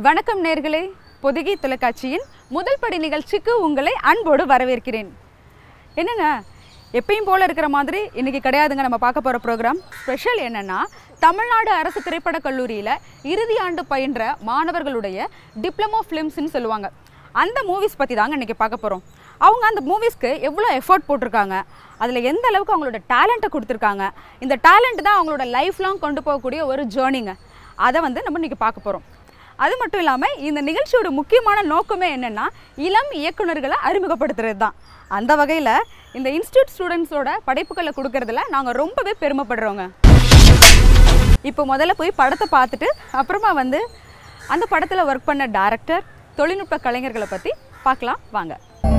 வணக்கம் நேர்களே பொதிகை தொலைக்காட்சியின் முதல் படி நிகழ்ச்சிக்கு உங்களை அன்போடு வரவேற்கிறேன் என்னங்க எப்பயும் போல இருக்கிற மாதிரி இன்னைக்கு கிடையாதுங்க நம்ம பார்க்க போகிற ப்ரோக்ராம் ஸ்பெஷல் என்னன்னா தமிழ்நாடு அரசு திரைப்படக் கல்லூரியில் இறுதி ஆண்டு பயின்ற மாணவர்களுடைய டிப்ளமோ ஃபிலிம்ஸ்னு சொல்லுவாங்க அந்த மூவிஸ் பற்றி தாங்க இன்றைக்கி பார்க்க போகிறோம் அவங்க அந்த மூவிஸ்க்கு எவ்வளோ எஃபோர்ட் போட்டிருக்காங்க அதில் எந்த அளவுக்கு அவங்களோட டேலண்ட்டை கொடுத்துருக்காங்க இந்த டேலண்ட் தான் அவங்களோட லைஃப் லாங் கொண்டு போகக்கூடிய ஒரு ஜேர்னிங்க அதை வந்து நம்ம இன்றைக்கி பார்க்க போகிறோம் அது மட்டும் இல்லாமல் இந்த நிகழ்ச்சியோட முக்கியமான நோக்கமே என்னென்னா இளம் இயக்குனர்களை அறிமுகப்படுத்துறது தான் அந்த வகையில் இந்த இன்ஸ்டியூட் ஸ்டூடெண்ட்ஸோட படைப்புகளை கொடுக்கறதுல நாங்கள் ரொம்பவே பெருமைப்படுறோங்க இப்போ முதல்ல போய் படத்தை பார்த்துட்டு அப்புறமா வந்து அந்த படத்தில் ஒர்க் பண்ண டைரக்டர் தொழில்நுட்ப கலைஞர்களை பற்றி பார்க்கலாம் வாங்க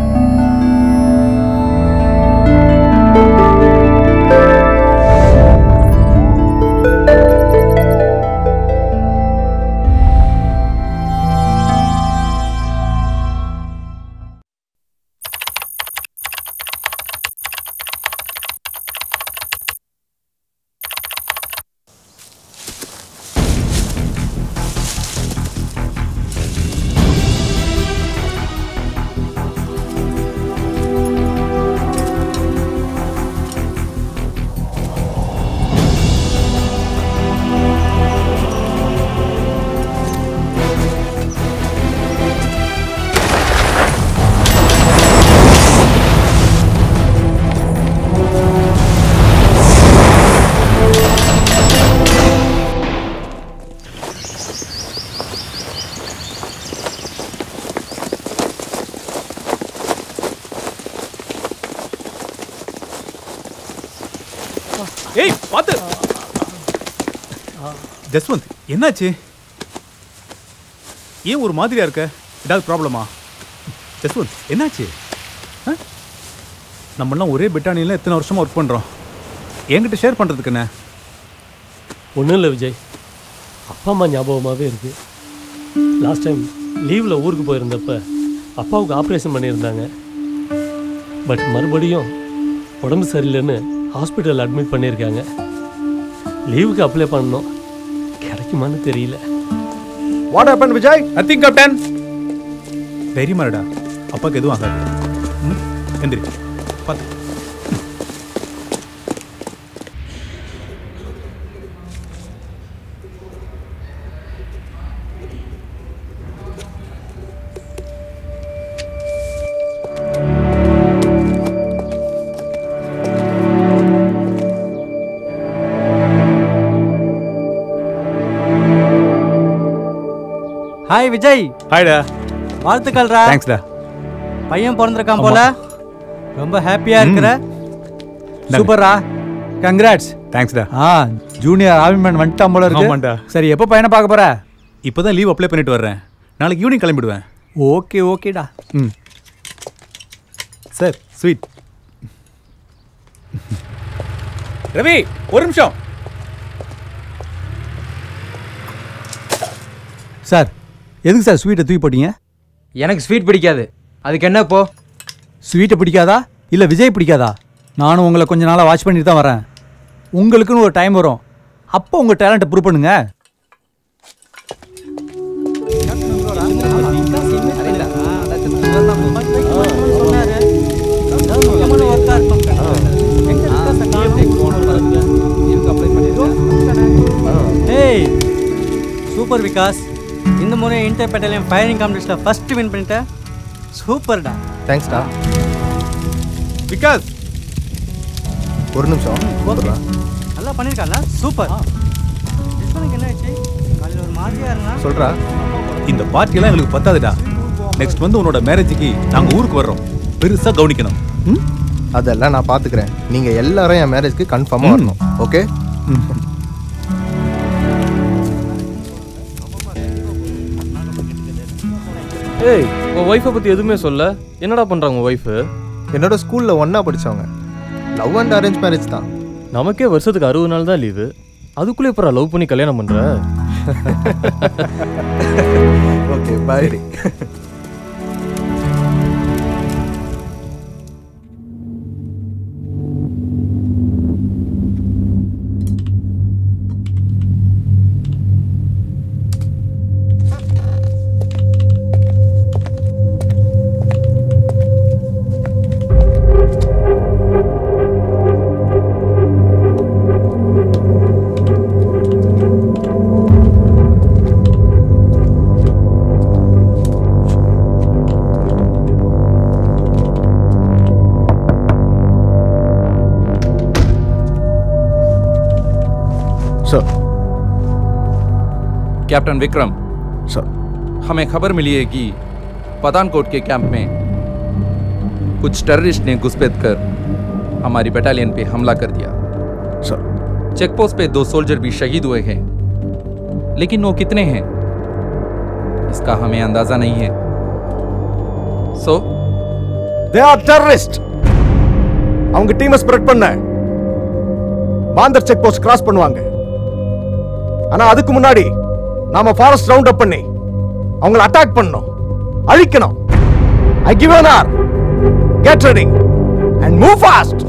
ஏய் பாத்து ஜஸ்வந்த் என்னாச்சு ஏன் ஒரு மாதிரியா இருக்க ஏதாவது ப்ராப்ளமா ஜஸ்வந்த் என்னாச்சு ஆ? நம்மெல்லாம் ஒரே பெட்டானியில் எத்தனை வருஷமா ஒர்க் பண்ணுறோம் என்கிட்ட ஷேர் பண்ணுறதுக்கு என்ன ஒன்றும் இல்லை விஜய் அப்பா அம்மா ஞாபகமாகவே இருக்கு லாஸ்ட் டைம் லீவில் ஊருக்கு போயிருந்தப்ப அப்பாவுக்கு ஆப்ரேஷன் பண்ணியிருந்தாங்க பட் மறுபடியும் உடம்பு சரியில்லைன்னு ஹாஸ்பிட்டல் அட்மிட் பண்ணியிருக்காங்க லீவுக்கு அப்ளை பண்ணோம் கிடைக்குமான்னு தெரியல what happen Vijay nothing captain தைரியமா இருடா அப்பாவுக்கு எதுவும் ஆகாது ம் எந்திரி பார்த்து ஹாய் விஜய் ஹாய்டா வாழ்த்துக்கள்ரா தேங்க்ஸ்டா பையன் பிறந்திருக்கான் போல ரொம்ப ஹாப்பியா இருக்கிற இந்தாங்க. சூப்பர்ரா கங்க்ராட்ஸ் தேங்க்ஸ்டா ஆ ஜூனியர் ஆவின்மேன் வந்துட்டான் போல ஆமாண்டா. இருக்கு சரி எப்போ பையனை பார்க்க போற இப்போ தான் லீவ் அப்ளை பண்ணிட்டு வர்றேன் நாளைக்கு ஈவினிங் கிளம்பிடுவேன் ஓகே ஓகேடா ம் சார் ஸ்வீட் ரவி ஒரு நிமிஷம் சார் எதுக்கு சார் ஸ்வீட்டை தூக்கி போட்டீங்க எனக்கு ஸ்வீட் பிடிக்காது அதுக்கு என்ன இப்போ ஸ்வீட்டை பிடிக்காதா இல்லை விஜய் பிடிக்காதா நானும் உங்களை கொஞ்ச நாளாக வாட்ச் பண்ணிட்டு தான் வரேன் உங்களுக்குன்னு ஒரு டைம் வரும் அப்போ உங்கள் டேலண்ட்டை ப்ரூவ் பண்ணுங்க ஏய் சூப்பர் விகாஸ் இந்த முறை இன்டர் பெட்டாலியன் ஃபயரிங் காம்படிஷனில் ஃபர்ஸ்ட் வின் பண்ணிட்டேன் சூப்பர்டா தேங்க்ஸ்டா விகாஸ் ஒரு நிமிஷம் ஓகே நல்லா பண்ணியிருக்கால சூப்பர் யஷ்வனுக்கு என்ன ஆச்சு காலையில் ஒரு மாதிரியா இருந்தா சொல்றா இந்த பார்ட்டியெல்லாம் எங்களுக்கு பத்தாதுடா நெக்ஸ்ட் வந்து உன்னோட மேரேஜுக்கு நாங்க ஊருக்கு வர்றோம் பெருசா கவனிக்கணும் ம்? அதெல்லாம் நான் பாத்துக்கிறேன் நீங்க எல்லாரும் என் மேரேஜ்க்கு கன்ஃபார்மா ம். வரணும் ஓகே ஏய் உன் ஒய்ஃபை பற்றி எதுவுமே சொல்ல என்னடா பண்ணுறாங்க உன் ஒய்ஃபு என்னோட ஸ்கூல்ல ஒண்ணா படிச்சவங்க லவ் அண்ட் அரேஞ்ச் மேரேஜ் தான் நமக்கே வருஷத்துக்கு அறுபது நாள் தான் லீவு அதுக்குள்ளே இப்போ லவ் பண்ணி கல்யாணம் பண்ணுற okay bye sir captain Vikram sir हमें खबर मिली है कि पठानकोट के कैंप में कुछ टेररिस्ट ने घुसपैठ कर हमारी बटालियन पे हमला कर दिया सर चेकपोस्ट पे दो सोल्जर भी शहीद हुए हैं लेकिन वो कितने हैं इसका हमें अंदाजा नहीं है सो தே ஆர் டெரரிஸ்ட் அவங்க டீமை ஸ்ப்ரெட் பண்ண மாந்தர் செக் போஸ்ட் கிராஸ் பண்ணுவாங்க ஆனா அதுக்கு முன்னாடி நாம ஃபாரஸ்ட் ரவுண்ட் அப் பண்ணி அவங்கள அட்டாக் பண்ணணும் அழிக்கணும் I give an hour get ready and move fast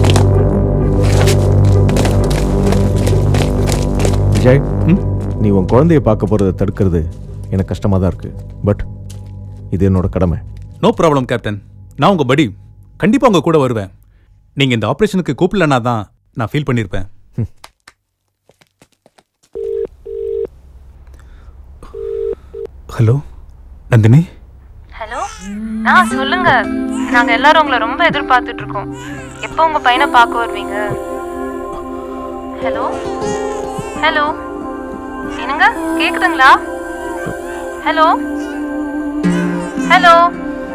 Vijay நீ உன் குழந்தைய பார்க்க போறதை தடுக்கிறது எனக்கு கஷ்டமா தான் இருக்கு பட் இது என்னோட கடமை நோ ப்ராப்ளம் கேப்டன் நான் உங்கள் படி கண்டிப்பாக உங்கள் கூட வருவேன் நீங்கள் இந்த ஆப்ரேஷனுக்கு கூப்பிடலனா தான் நான் ஃபீல் பண்ணியிருப்பேன் ஹலோ நந்தினி ஹலோ ஆ சொல்லுங்க நாங்க எல்லாரும் உங்களை ரொம்ப எதிர்பார்த்துட்டு இருக்கோம் எப்போ உங்க பையனை பார்க்க வருவீங்க ஹலோ ஹலோ என்னங்க கேக்குதுங்களா ஹலோ ஹலோ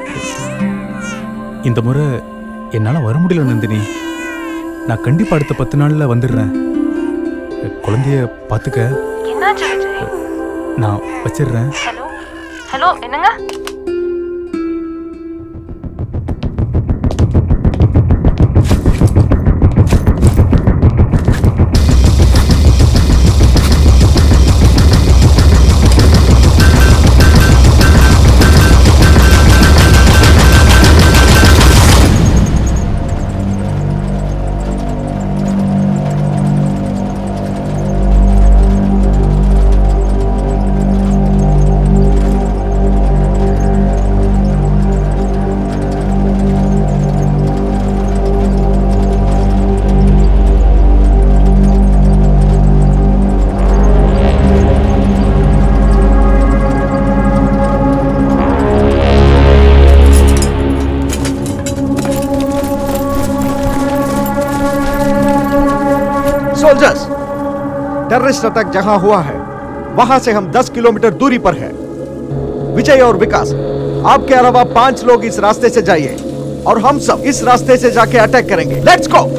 இந்த முறை என்னால் வர முடியல நந்தினி நான் கண்டிப்பாக அடுத்த பத்து நாளில் வந்துடுறேன் குழந்தைய பார்த்துக்க என்னாச்சு விஜய் நான் வச்சிடுறேன் ஹலோ ஹலோ என்னங்க सोल्जर्स टेररिस्ट अटैक जहां हुआ है वहां से हम 10 किलोमीटर दूरी पर है विजय और विकास आपके अलावा पांच लोग इस रास्ते से जाइए और हम सब इस रास्ते से जाके अटैक करेंगे let's go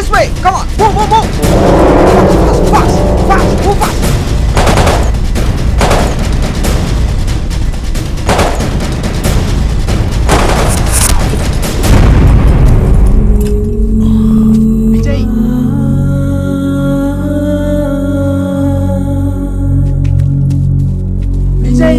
This way! Come on! Move, move, move! Fast, fast, fast, move fast! Vijay! Vijay!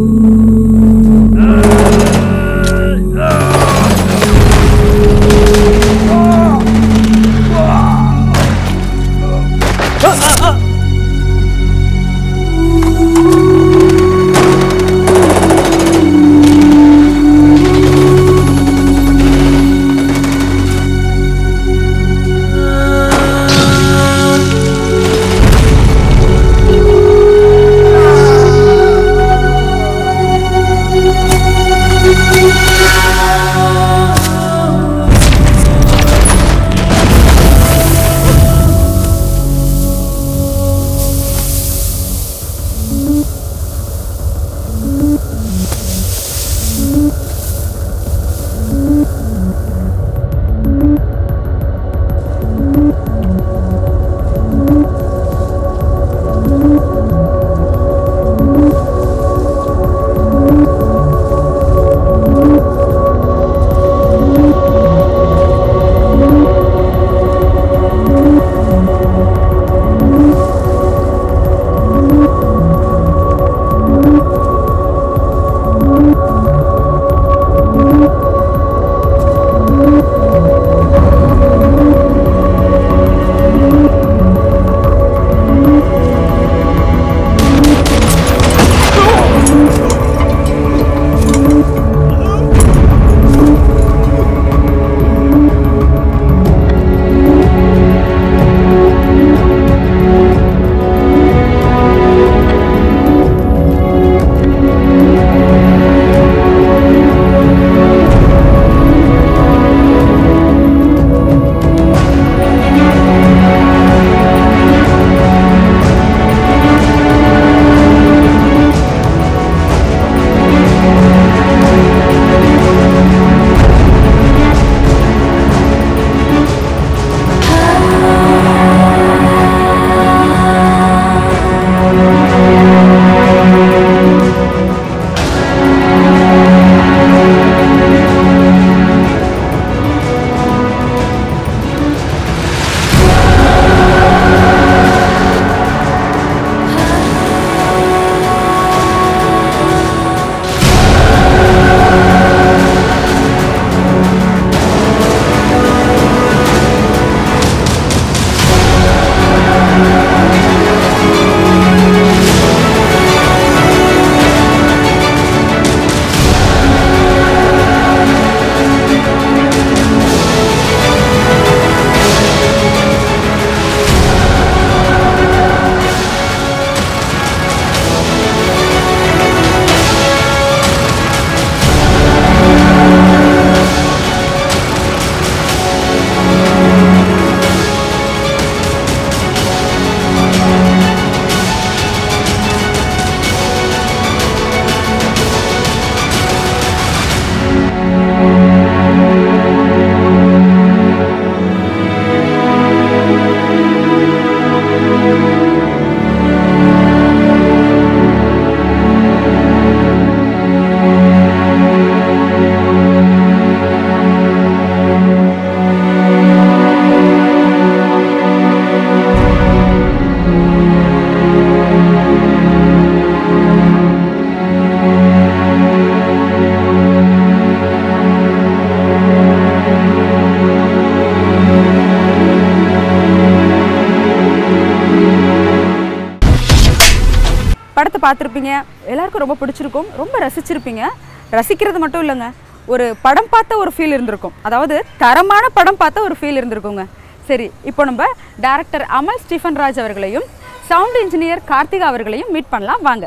படத்தை பார்த்துருப்பீங்க எல்லாருக்கும் ரொம்ப பிடிச்சிருக்கும் ரொம்ப ரசிச்சிருப்பீங்க ரசிக்கிறது மட்டும் இல்லைங்க ஒரு படம் பார்த்த ஒரு ஃபீல் இருந்திருக்கும் அதாவது தரமான படம் பார்த்த ஒரு ஃபீல் இருந்திருக்குங்க சரி இப்போ நம்ம டைரக்டர் அமல் ஸ்டீஃபன் ராஜ் அவர்களையும் சவுண்ட் இன்ஜினியர் கார்த்திகா அவர்களையும் மீட் பண்ணலாம் வாங்க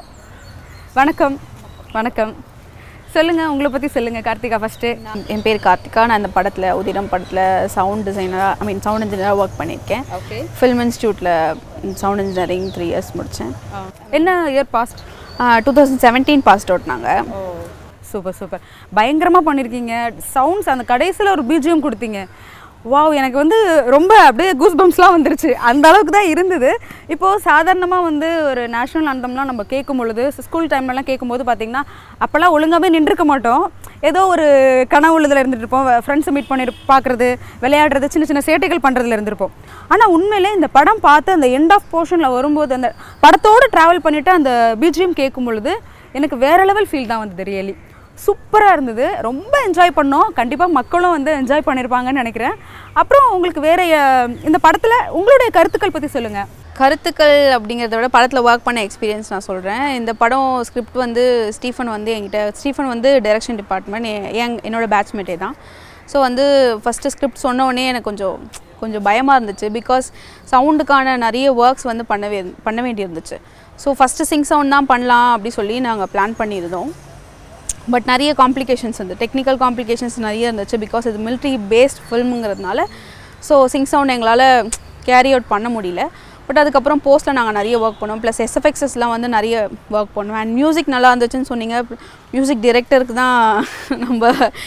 வணக்கம் வணக்கம் சொல்லுங்கள் உங்களை பற்றி சொல்லுங்கள் கார்த்திகா ஃபஸ்ட்டு என் பேர் கார்த்திகா நான் இந்த படத்தில் உதிரம் படத்தில் சவுண்ட் டிசைனராக ஐ மீன் சவுண்ட் இன்ஜினியராக ஒர்க் பண்ணியிருக்கேன் ஓகே ஃபில்ம் இன்ஸ்டியூட்டில் சவுண்ட் இன்ஜினியரிங் த்ரீ இயர்ஸ் முடித்தேன் என்ன year passed two thousand seventeen passed out நாங்கள் சூப்பர் சூப்பர் பயங்கரமாக பண்ணியிருக்கீங்க சவுண்ட்ஸ் அந்த கடைசியில் ஒரு பிஜிஎம் கொடுத்தீங்க வாவ் எனக்கு வந்து ரொம்ப அப்படியே கூஸ் பம்ப்ஸ்லாம் வந்துருச்சு அந்த அளவுக்கு தான் இருந்தது இப்போது சாதாரணமாக வந்து ஒரு நேஷ்னல் அந்தம்லாம் நம்ம கேட்கும் பொழுது ஸ்கூல் டைம்லலாம் கேட்கும்போது பார்த்திங்கன்னா அப்போல்லாம் ஒழுங்காகவே நின்றுக்க மாட்டோம் ஏதோ ஒரு கனவுள்ளதில் இருந்துட்டு இருப்போம் ஃப்ரெண்ட்ஸை மீட் பண்ணி பார்க்குறது விளையாடுறது சின்ன சின்ன சேட்டைகள் பண்ணுறதுல இருந்திருப்போம் ஆனால் உண்மையிலே இந்த படம் பார்த்து அந்த எண்ட் ஆஃப் போர்ஷனில் வரும்போது அந்த படத்தோடு ட்ராவல் பண்ணிவிட்டு அந்த பிஜிஎம் கேட்கும் பொழுது எனக்கு வேறு லெவல் ஃபீல் தான் வந்தது ரியலி சூப்பராக இருந்தது ரொம்ப என்ஜாய் பண்ணோம் கண்டிப்பாக மக்களும் வந்து என்ஜாய் பண்ணியிருப்பாங்கன்னு நினைக்கிறேன் அப்புறம் உங்களுக்கு வேற அஹ், இந்த படத்தில் உங்களுடைய கருத்துக்கள் பற்றி சொல்லுங்கள் கருத்துக்கள் அப்படிங்கிறத விட படத்தில் ஒர்க் பண்ண எக்ஸ்பீரியன்ஸ் நான் சொல்கிறேன் இந்த படம் ஸ்கிரிப்ட் வந்து ஸ்டீஃபன் வந்து என்கிட்ட ஸ்டீஃபன் வந்து டைரக்ஷன் டிபார்ட்மெண்ட் என் என்னோட பேட்ச்மேட்டே தான் ஸோ வந்து ஃபஸ்ட்டு ஸ்கிரிப்ட் சொன்ன உடனே எனக்கு கொஞ்சம் கொஞ்சம் பயமாக இருந்துச்சு பிகாஸ் சவுண்டுக்கான நிறைய ஒர்க்ஸ் வந்து பண்ணவே பண்ண வேண்டியிருந்துச்சு ஸோ ஃபஸ்ட்டு சிங் சவுண்ட் தான் பண்ணலாம் அப்படி சொல்லி நாங்கள் பிளான் பண்ணியிருந்தோம் பட் நிறைய காம்ப்ளிகேஷன்ஸ் வந்து டெக்னிக்கல் காம்ப்ளிகேஷன்ஸ் நிறைய இருந்துச்சு பிகாஸ் இது மிலிட்ரி பேஸ்ட் ஃபில்முங்கிறதுனால ஸோ சிங் சவுண்ட் எங்களால் கேரி அவுட் பண்ண முடியல பட் அதுக்கப்புறம் போஸ்ட்டில் நாங்கள் நிறைய ஒர்க் பண்ணோம் ப்ளஸ் எஸ்எஃப்எக்ஸஸ்லாம் வந்து நிறைய ஒர்க் பண்ணோம் அண்ட் மியூசிக் நல்லா இருந்துச்சுன்னு சொன்னீங்க மியூசிக் டிரெக்டருக்கு தான் நம்ம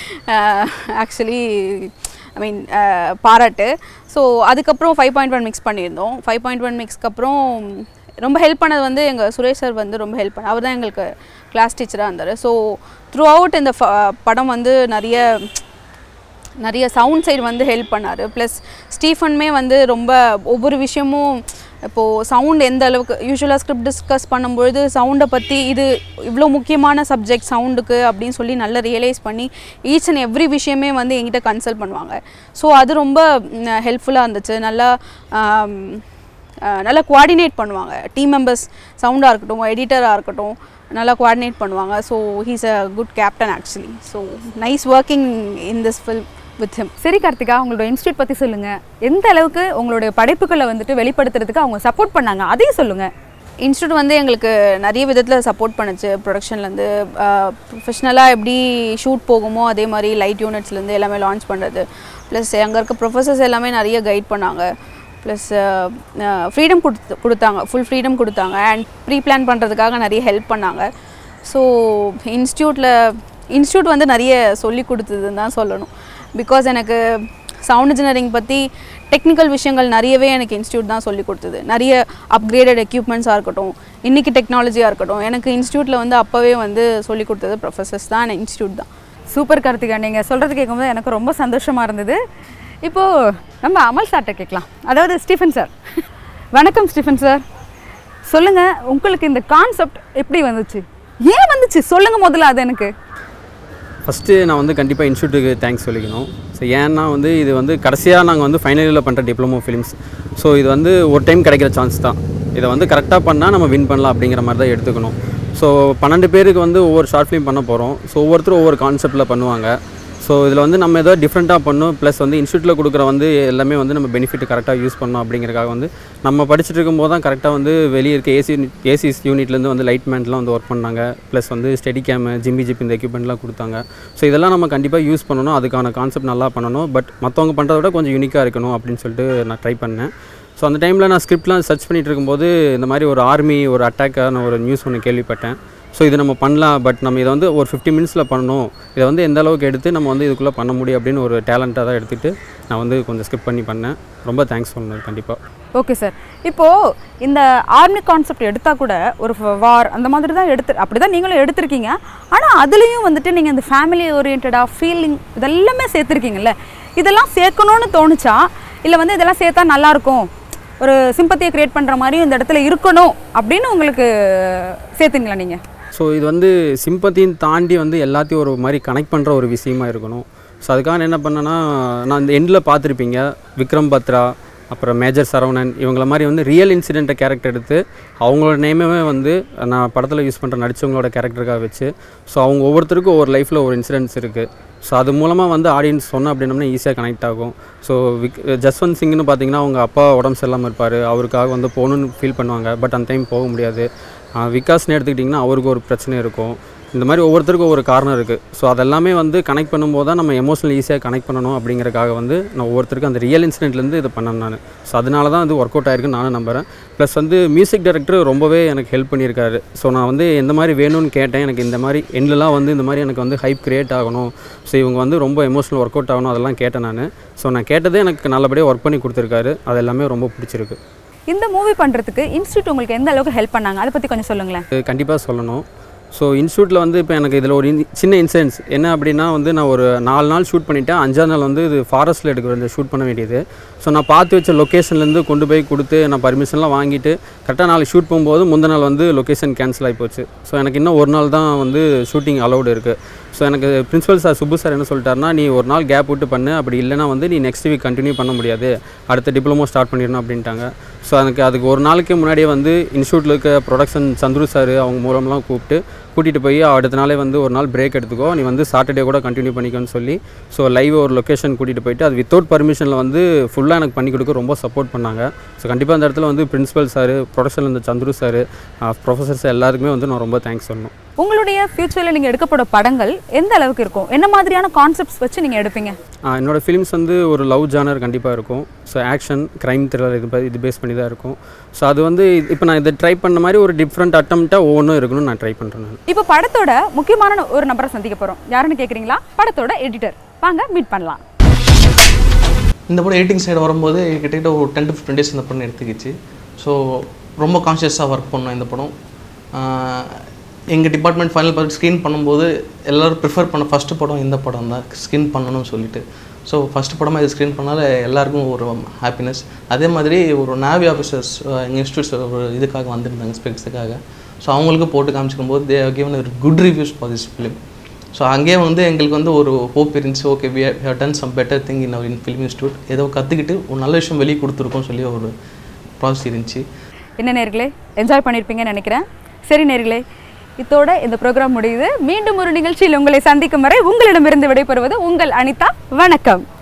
ஆக்சுவலி ஐ மீன் பாராட்டு ஸோ அதுக்கப்புறம் ஃபைவ் பாயிண்ட் ஒன் மிக்ஸ் பண்ணியிருந்தோம் ஃபைவ் பாயிண்ட் ஒன் மிக்ஸ்க்கு அப்புறம் ரொம்ப ஹெல்ப் பண்ணது வந்து எங்கள் சுரேஷ் சார் வந்து ரொம்ப ஹெல்ப் பண்ண அவர் தான் எங்களுக்கு கிளாஸ் டீச்சராக இருந்தார் ஸோ த்ரூ அவுட் இந்த ஃப- படம் வந்து நிறைய நிறைய சவுண்ட் சைடு வந்து ஹெல்ப் பண்ணார் ப்ளஸ் ஸ்டீஃபனுமே வந்து ரொம்ப ஒவ்வொரு விஷயமும் இப்போது சவுண்ட் எந்த அளவுக்கு யூஸ்வலாக ஸ்கிரிப்ட் டிஸ்கஸ் பண்ணும்பொழுது சவுண்டை பற்றி இது இவ்வளோ முக்கியமான சப்ஜெக்ட் சவுண்டுக்கு அப்படின்னு சொல்லி நல்லா ரியலைஸ் பண்ணி ஈச் அண்ட் எவ்ரி விஷயமே வந்து என்கிட்ட கன்சல்ட் பண்ணுவாங்க ஸோ அது ரொம்ப ஹெல்ப்ஃபுல்லாக இருந்துச்சு நல்லா ஆம், அஹ், நல்லா கோஆர்டினேட் பண்ணுவாங்க டீம் மெம்பர்ஸ் சவுண்டாக இருக்கட்டும் எடிட்டராக இருக்கட்டும் நல்லா கோஆர்டினேட் பண்ணுவாங்க so he's a good captain actually so nice working in this film with him சரி கார்த்திகா உங்களோட இன்ஸ்டியூட் பற்றி சொல்லுங்கள் எந்த அளவுக்கு உங்களுடைய படைப்புகளை வந்துட்டு வெளிப்படுத்துறதுக்கு அவங்க சப்போர்ட் பண்ணாங்க அதையும் சொல்லுங்கள் இன்ஸ்டியூட் வந்து எங்களுக்கு நிறைய விதத்தில் சப்போர்ட் பண்ணுச்சு ப்ரொடக்ஷன்லேருந்து ப்ரொஃபஷ்னலாக எப்படி ஷூட் போகுமோ அதே மாதிரி லைட் யூனிட்ஸ்லேருந்து எல்லாமே லான்ச் பண்ணுறது ப்ளஸ் அங்கே இருக்க ப்ரொஃபஸர்ஸ் எல்லாமே நிறைய கைட் பண்ணாங்க ப்ளஸ் ஃப்ரீடம் கொடுத்து கொடுத்தாங்க ஃபுல் ஃப்ரீடம் கொடுத்தாங்க அண்ட் ப்ரீ பிளான் பண்ணுறதுக்காக நிறைய ஹெல்ப் பண்ணாங்க ஸோ இன்ஸ்டியூட்டில் இன்ஸ்டியூட் வந்து நிறைய சொல்லி கொடுத்ததுன்னு தான் சொல்லணும் பிகாஸ் எனக்கு சவுண்ட் இன்ஜினியரிங் பற்றி டெக்னிக்கல் விஷயங்கள் நிறையவே எனக்கு இன்ஸ்டியூட் தான் சொல்லி கொடுத்தது நிறைய அப்கிரேடட் எக்யூப்மெண்ட்ஸாக இருக்கட்டும் இன்றைக்கி டெக்னாலஜியாக இருக்கட்டும் எனக்கு இன்ஸ்டியூட்டில் வந்து அப்போவே வந்து சொல்லி கொடுத்தது ப்ரொஃபஸர்ஸ் தான் இன்ஸ்டியூட் தான் சூப்பர் கார்த்திகா நீங்கள் சொல்கிறது கேட்கும்போது எனக்கு ரொம்ப சந்தோஷமாக இருந்தது இப்போது நம்ம அமல் சார்ட்ட கேட்கலாம் அதாவது ஸ்டீஃபன் சார் வணக்கம் ஸ்டீஃபன் சார் சொல்லுங்கள் உங்களுக்கு இந்த கான்செப்ட் எப்படி வந்துச்சு ஏன் வந்துச்சு சொல்லுங்கள் முதல்ல அது எனக்கு ஃபஸ்ட்டு நான் வந்து கண்டிப்பாக இன்ஸ்டியூட்டுக்கு தேங்க்ஸ் சொல்லிக்கணும் ஸோ ஏன்னா வந்து இது வந்து கடைசியாக நாங்கள் வந்து ஃபைனல் இயரில் பண்ணுற டிப்ளமோ ஃபிலிம்ஸ் ஸோ இது வந்து ஒரு டைம் கிடைக்கிற சான்ஸ் தான் இதை வந்து கரெக்டாக பண்ணால் நம்ம வின் பண்ணலாம் அப்படிங்கிற மாதிரி தான் எடுத்துக்கணும் ஸோ பன்னெண்டு பேருக்கு வந்து ஒவ்வொரு ஷார்ட் ஃபிலிம் பண்ண போகிறோம் ஸோ ஒவ்வொருத்தரும் ஒவ்வொரு கான்செப்ட்டில் பண்ணுவாங்க ஸோ இதில் வந்து நம்ம ஏதோ டிஃப்ரெண்ட்டாக பண்ணணும் ப்ளஸ் வந்து இன்ஸ்டியூட்டில் கொடுக்குற வந்து எல்லாமே வந்து நம்ம பெனிஃபிட் கரெக்டாக யூஸ் பண்ணணும் அப்படிங்கிறக்காக வந்து நம்ம படிச்சுட்டு இருக்கும்போது தான் கரெக்டாக வந்து வெளியே இருக்க ஏசி ஏசிஸ் யூனிட்லேருந்து வந்து லைட் மேன்ட்லாம் வந்து ஒர்க் பண்ணாங்க ப்ளஸ் வந்து ஸ்டெடி கேமு ஜிம்பி ஜிப் இந்த எக்யூப்மெண்ட்லாம் கொடுத்தாங்க ஸோ இதெல்லாம் நம்ம கண்டிப்பாக யூஸ் பண்ணணும் அதுக்கான கான்செப்ட் நல்லா பண்ணணும் பட் மற்றவங்க பண்ணுறத விட கொஞ்சம் யூனிக்காக இருக்கணும் அப்படின்னு சொல்லிட்டு நான் ட்ரை பண்ணேன் ஸோ அந்த டைமில் நான் ஸ்கிரிப்ட்லாம் சர்ச் பண்ணிட்டு இருக்கும்போது இந்த மாதிரி ஒரு ஆர்மி ஒரு அட்டாக்கான ஒரு நியூஸ் ஒன்று கேள்விப்பட்டேன் ஸோ இது நம்ம பண்ணலாம் பட் நம்ம இதை வந்து ஒரு ஃபிஃப்டி மினிட்ஸில் பண்ணணும் இதை வந்து எந்த அளவுக்கு எடுத்து நம்ம வந்து இதுக்குள்ளே பண்ண முடியும் அப்படின்னு ஒரு டேலண்ட்டாக தான் எடுத்துகிட்டு நான் வந்து கொஞ்சம் ஸ்கிரிப்ட் பண்ணி பண்ணேன் ரொம்ப தேங்க்ஸ் சொல்லணும் கண்டிப்பாக ஓகே சார் இப்போது இந்த ஆர்மி கான்செப்ட் எடுத்தால் கூட ஒரு வார் அந்த மாதிரி தான் எடுத்து அப்படி தான் நீங்களும் எடுத்திருக்கீங்க ஆனால் அதுலேயும் வந்துட்டு நீங்கள் இந்த ஃபேமிலி ஓரியன்டாக ஃபீலிங் இதெல்லாமே சேர்த்துருக்கீங்கல்ல இதெல்லாம் சேர்க்கணும்னு தோணுச்சா இல்லை வந்து இதெல்லாம் சேர்த்தா நல்லாயிருக்கும் ஒரு சிம்பத்தியை க்ரியேட் பண்ணுற மாதிரி இந்த இடத்துல இருக்கணும் அப்படின்னு உங்களுக்கு சேர்த்துங்களா நீங்கள் ஸோ இது வந்து சிம்பத்தியும் தாண்டி வந்து எல்லாத்தையும் ஒரு மாதிரி கனெக்ட் பண்ணுற ஒரு விஷயமா இருக்கணும் ஸோ அதுக்காக நான் என்ன பண்ணேன்னா நான் இந்த எண்டில் பார்த்துருப்பீங்க விக்ரம் பத்ரா அப்புறம் மேஜர் சரவணன் இவங்கள மாதிரி வந்து ரியல் இன்சிடெண்ட்டை கேரக்டர் எடுத்து அவங்களோட நேமே வந்து நான் படத்தில் யூஸ் பண்ணுற நடித்தவங்களோட கேரக்டருக்காக வச்சு ஸோ அவங்க ஒவ்வொருத்தருக்கும் ஒவ்வொரு லைஃப்பில் ஒரு இன்சிடென்ட்ஸ் இருக்குது ஸோ அது மூலமாக வந்து ஆடியன்ஸ் சொன்னோம் அப்படின்னம்னா ஈஸியாக கனெக்ட் ஆகும் ஸோ விக் ஜஸ்வந்த் சிங்னு பார்த்தீங்கன்னா அவங்க அப்பா உடம்பு சரியில்லாமல் இருப்பார் அவருக்காக வந்து போகணுன்னு ஃபீல் பண்ணுவாங்க பட் அந்த டைம் போக முடியாது ஆஹ் விகாஸ்னு எடுத்துக்கிட்டிங்கன்னா அவருக்கு ஒரு பிரச்சனை இருக்கும் இந்த மாதிரி ஒவ்வொருத்தருக்கும் ஒவ்வொரு காரணம் இருக்குது ஸோ அதெல்லாமே வந்து கனெக்ட் பண்ணும்போது தான் நம்ம எமோஷனல் ஈஸியாக கனெக்ட் பண்ணணும் அப்படிங்கறக்காக வந்து நான் ஒவ்வொருத்தருக்கும் அந்த ரியல் இன்சிடென்ட்லேருந்து இது பண்ணேன் நான் ஸோ அதனால தான் அது ஒர்க் அவுட் ஆயிருக்குன்னு நானும் நம்புறேன் ப்ளஸ் வந்து மியூசிக் டைரக்டர் ரொம்பவே எனக்கு ஹெல்ப் பண்ணியிருக்காரு ஸோ நான் வந்து எந்த மாதிரி வேணும்னு கேட்டேன் எனக்கு இந்த மாதிரி எண்ட்லலாம் வந்து இந்த மாதிரி எனக்கு வந்து ஹைப் கிரியேட் ஆகணும் ஸோ இவங்க வந்து ரொம்ப எமோஷனல் ஒர்க் அவுட் ஆகணும் அதெல்லாம் கேட்டேன் நான் ஸோ நான் கேட்டதே எனக்கு நல்லபடியாக ஒர்க் பண்ணி கொடுத்துருக்காரு அது எல்லாமே ரொம்ப பிடிச்சிருக்கு இந்த மூவி பண்ணுறதுக்கு இன்ஸ்டியூட் உங்களுக்கு எந்த அளவுக்கு ஹெல்ப் பண்ணாங்க அதை பற்றி கொஞ்சம் சொல்லுங்களேன் கண்டிப்பாக சொல்லணும் ஸோ இன்ஸ்டியூட்டில் வந்து இப்போ எனக்கு இதில் ஒரு இன்- சின்ன இன்சிடென்ட்ஸ் என்ன அப்படின்னா வந்து நான் ஒரு நாலு நாள் ஷூட் பண்ணிவிட்டேன் அஞ்சாவது நாள் வந்து இது ஃபாரஸ்ட்டில் எடுக்க வேண்டிய ஷூட் பண்ண வேண்டியது ஸோ நான் பார்த்து வச்ச லொக்கேஷன்லேருந்து கொண்டு போய் கொடுத்து நான் பர்மிஷன்லாம் வாங்கிட்டு கரெக்டாக நாளைக்கு ஷூட் போகும்போது முந்தின நாள் வந்து லொக்கேஷன் கேன்சல் ஆகி போச்சு ஸோ எனக்கு இன்னும் ஒரு நாள் தான் வந்து ஷூட்டிங் அலௌடு இருக்குது ஸோ எனக்கு பிரின்சிபல் சார் சுப்பு சார் என்ன சொல்லிட்டாருன்னா நீ ஒரு நாள் கேப் விட்டு பண்ணு அப்படி இல்லைனா வந்து நீ நெக்ஸ்ட் வீக் கண்டினியூ பண்ண முடியாது அடுத்த டிப்ளமோ ஸ்டார்ட் பண்ணிடணும் அப்படின்ட்டாங்க ஸோ எனக்கு அதுக்கு ஒரு நாளைக்கு முன்னாடியே வந்து இன்ஸ்டியூட்டில் இருக்க ப்ரொடக்ஷன் சந்துரு சார் அவங்க மூலம்லாம் கூப்பிட்டு கூட்டிகிட்டு போய் அடுத்த நாளே வந்து ஒரு நாள் பிரேக் எடுத்துக்கோ நீ வந்து சாட்டர்டே கூட கண்டினியூ பண்ணிக்கோன்னு சொல்லி ஸோ லைவ் ஒரு லொக்கேஷன் கூட்டிகிட்டு போயிட்டு அது வித்தவுட் பர்மிஷனில் வந்து ஃபுல்லாக எனக்கு பண்ணி கொடுக்க ரொம்ப சப்போர்ட் பண்ணாங்க ஸோ கண்டிப்பாக அந்த இடத்துல வந்து பிரின்சிபல் சார் ப்ரொடக்ஷனில் இருந்த சந்துரு சார் ப்ரொஃபஸர்ஸ் எல்லாருக்குமே வந்து நான் ரொம்ப தேங்க்ஸ் சொல்லணும் உங்களுடைய ஃப்யூச்சரில் நீங்கள் எடுக்கப்பட படங்கள் எந்த அளவுக்கு இருக்கும் என்ன மாதிரியான கான்செப்ட்ஸ் வச்சு நீங்கள் எடுப்பீங்க ஆ, என்னோட ஃபிலிம்ஸ் வந்து ஒரு லவ் ஜானர் கண்டிப்பாக இருக்கும் ஸோ ஆக்ஷன் க்ரைம் த்ரில்லர் இது ப- இது பேஸ் பண்ணி தான் இருக்கும் ஸோ அது வந்து இப்போ நான் இதை ட்ரை பண்ண மாதிரி ஒரு டிஃப்ரெண்ட் அட்டம்ப்டாக ஒவ்வொன்றும் இருக்கணும்னு நான் ட்ரை பண்ணுறேன் நான் இப்போ படத்தோட முக்கியமான ஒரு நபரை சந்திக்க போகிறோம் யாருன்னு கேட்குறீங்களா படத்தோட எடிட்டர் வாங்க மீட் பண்ணலாம் இந்த படம் எடிட்டிங் சைடு வரும்போது கிட்டத்தட்ட ஒரு டென் டு ஃபிஃப்டின் டேஸ் இந்த படம் எடுத்துக்கிச்சு ஸோ ரொம்ப கான்ஷியஸாக ஒர்க் பண்ணோம் இந்த படம் எங்கள் டிபார்ட்மெண்ட் ஃபைனல் பார்த்து ஸ்க்ரீன் பண்ணும்போது எல்லோரும் ப்ரிஃபர் பண்ண ஃபஸ்ட்டு படம் இந்த படம் தான் ஸ்க்ரீன் பண்ணணும்னு சொல்லிட்டு ஸோ ஃபஸ்ட்டு படமாக இது ஸ்க்ரீன் பண்ணால எல்லாருக்கும் ஒரு ஹாப்பினஸ் அதே மாதிரி ஒரு நேவி ஆஃபீஸர்ஸ் எங்கள் இன்ஸ்டியூட்ஸ் ஒரு இதுக்காக வந்திருந்தாங்க ஸ்பெக்ஸுக்காக ஸோ அவங்களுக்கு போட்டு காமிச்சிக்கும் போது தே கிவன் ஒரு good reviews for this film so அங்கேயே வந்து எங்களுக்கு வந்து ஒரு ஹோப் இருந்துச்சு okay we have done some better thing in our in film institute ஏதோ கற்றுக்கிட்டு ஒரு நல்ல விஷயம் வெளியே கொடுத்துருக்கோம் சொல்லி ஒரு ப்ராசஸ் இருந்துச்சு என்ன நேர்களே என்ஜாய் பண்ணியிருப்பீங்கன்னு நினைக்கிறேன் சரி நேர்களே இத்தோட இந்த ப்ரோக்ராம் முடியுது மீண்டும் ஒரு நிகழ்ச்சியில் உங்களை சந்திக்கும் வரை உங்களிடமிருந்து விடைபெறுவது உங்கள் அனிதா வணக்கம்